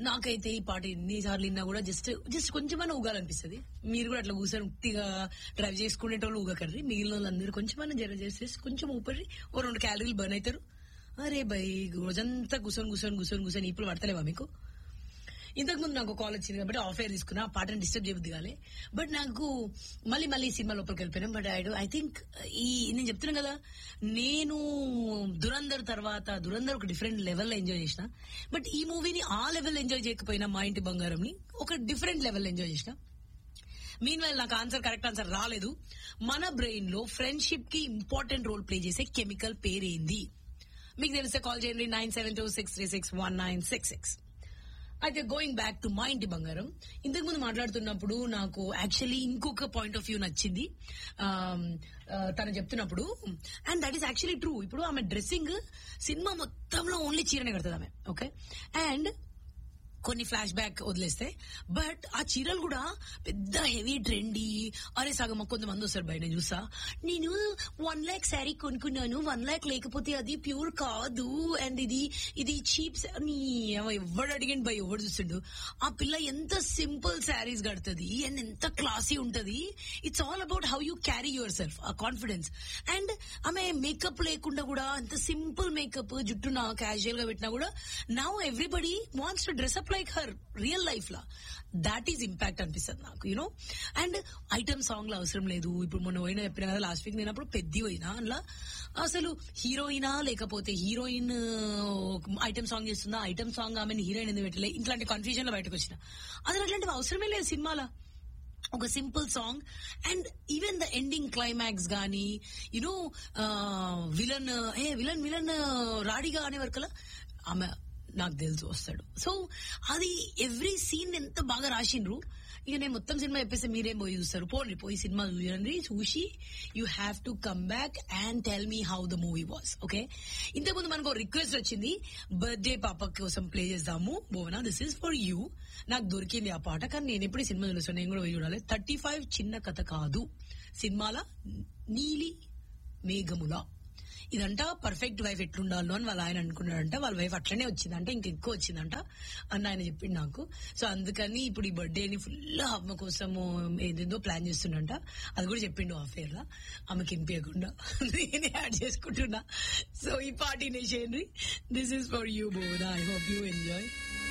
నాకైతే ఈ పాట ఎన్నిసార్లు విన్నా కూడా జస్ట్ జస్ట్ కొంచెమన్నా ఊగాలనిపిస్తుంది మీరు కూడా అట్లా కూర్చొని ఉత్తిగా డ్రైవ్ చేసుకునేటోళ్ళు ఊగకర్రి మిగిలిన వాళ్ళందరూ కొంచెమన్నా జర చేసేసి కొంచెం ఊపర్రి ఓ రెండు క్యాలరీలు బర్న్ అవుతారు అరే బై రోజంతా కూర్చొని కూర్చొని కూర్చొని కూర్చొని ఇప్పుడు పడతలేవా మీకు ఇంతకు ముందు నాకు కాల్ వచ్చింది కాబట్టి ఆఫ్ ఎయిర్ తీసుకున్నా ఆ పాటను డిస్టర్బ్ చేయబుద్ది కాలే బట్ నాకు మళ్ళీ మళ్ళీ ఈ సినిమా లోపలికి వెళ్ళిపోయినాం బట్ ఐ ఐ థింక్ ఈ నేను చెప్తున్నా కదా నేను దురందర్ తర్వాత దురందర్ ఒక డిఫరెంట్ లెవెల్లో ఎంజాయ్ చేసిన బట్ ఈ మూవీని ఆ లెవెల్ ఎంజాయ్ చేయకపోయినా మా ఇంటి బంగారంని ఒక డిఫరెంట్ లెవెల్ ఎంజాయ్ చేసిన మీన్ వైల్ నాకు ఆన్సర్ కరెక్ట్ ఆన్సర్ రాలేదు మన బ్రెయిన్ లో ఫ్రెండ్షిప్ కి ఇంపార్టెంట్ రోల్ ప్లే చేసే కెమికల్ పేరేంది మీకు తెలిస్తే కాల్ చేయండి nine seven two six three six one nine six six అయితే గోయింగ్ బ్యాక్ టు మా ఇంటి బంగారం ఇంతకు ముందు మాట్లాడుతున్నప్పుడు నాకు యాక్చువల్లీ ఇంకొక పాయింట్ ఆఫ్ వ్యూ నచ్చింది ఆమ్, ఆ, తను చెప్తున్నప్పుడు and that is actually true ఇప్పుడు ఆమె డ్రెస్సింగ్ సినిమా మొత్తంలో ఓన్లీ చీరనే కడుతుంది ఆమె ఓకే అండ్ కొన్ని ఫ్లాష్ బ్యాక్ వదిలేస్తే బట్ ఆ చీరలు కూడా పెద్ద హెవీ ట్రెండీ అరే సగం కొంతమంది వస్తారు బయట చూసా నేను వన్ ల్యాక్ శారీ కొనుక్కున్నాను వన్ ల్యాక్ లేకపోతే అది ప్యూర్ కాదు అండ్ ఇది ఇది చీప్ నీ ఎవడు అడిగండి బై ఎవడు చూస్తుండు ఆ పిల్ల ఎంత సింపుల్ శారీస్ కడుతుంది అండ్ ఎంత క్లాసీ ఉంటది it's all about how you carry yourself ఆ కాన్ఫిడెన్స్ అండ్ ఆమె మేకప్ లేకుండా కూడా అంత సింపుల్ మేకప్ జుట్టున క్యాజువల్ గా పెట్టినా కూడా now everybody wants to dress up like her real life లా దాట్ ఈస్ ఇంపాక్ట్ అనిపిస్తుంది నాకు యూనో అండ్ ఐటమ్ సాంగ్ లో అవసరం లేదు ఇప్పుడు మొన్న పోయిన చెప్పిన కదా లాస్ట్ వీక్ నేను అప్పుడు పెద్ద పోయినా అందులో అసలు హీరోయినా లేకపోతే హీరోయిన్ ఐటమ్ సాంగ్ చేస్తుందా ఐటమ్ సాంగ్ ఆమెను హీరోయిన్ ఎందుకు పెట్టలే ఇట్లాంటి కన్ఫ్యూజన్ లో బయటకు వచ్చిన అసలు అట్లాంటివి అవసరమే లేదు సినిమాలో ఒక simple song and even the ending climax గానీ యునో విలన్ ఏ విలన్ విలన్ రాడిగా అనే వరకలా ఆమె నాకు తెలుసు వస్తాడు సో అది ఎవ్రీ సీన్ ఎంత బాగా రాసిండ్రు ఇక నేను మొత్తం సినిమా చెప్పేసి మీరేం పోయి చూస్తారు పోండి పోయి సినిమా చూడండి చూసి you have to come back and tell me how the movie was okay ఇంతకుముందు మనకు రిక్వెస్ట్ వచ్చింది బర్త్డే పాప కోసం ప్లే చేద్దాము Bhuvana this is for you నాకు దొరికింది ఆ పాట కానీ నేను ఎప్పుడు ఈ సినిమా చూస్తాను నేను కూడా పోయి చూడాలి థర్టీ ఫైవ్ చిన్న కథ కాదు సినిమాల నీలి మేఘముల ఇదంట పర్ఫెక్ట్ వైఫ్ ఎట్లుండాలో అని వాళ్ళ ఆయన అనుకున్నాడంట వాళ్ళ వైఫ్ అట్లనే వచ్చిందంట ఇంక ఎక్కువ వచ్చిందంట అని ఆయన చెప్పిండు నాకు సో అందుకని ఇప్పుడు ఈ బర్త్డేని ఫుల్ అమ్మ కోసము ఏదేదో ప్లాన్ చేస్తుండంట అది కూడా చెప్పిండు అఫేర్ లా ఆమెకి ఇంపియకుండా నేనే యాడ్ చేసుకుంటున్నా సో ఈ పార్టీ చేయండి దిస్ ఇస్ ఫర్ యూ బోనా ఐ హోప్ యూ ఎంజాయ్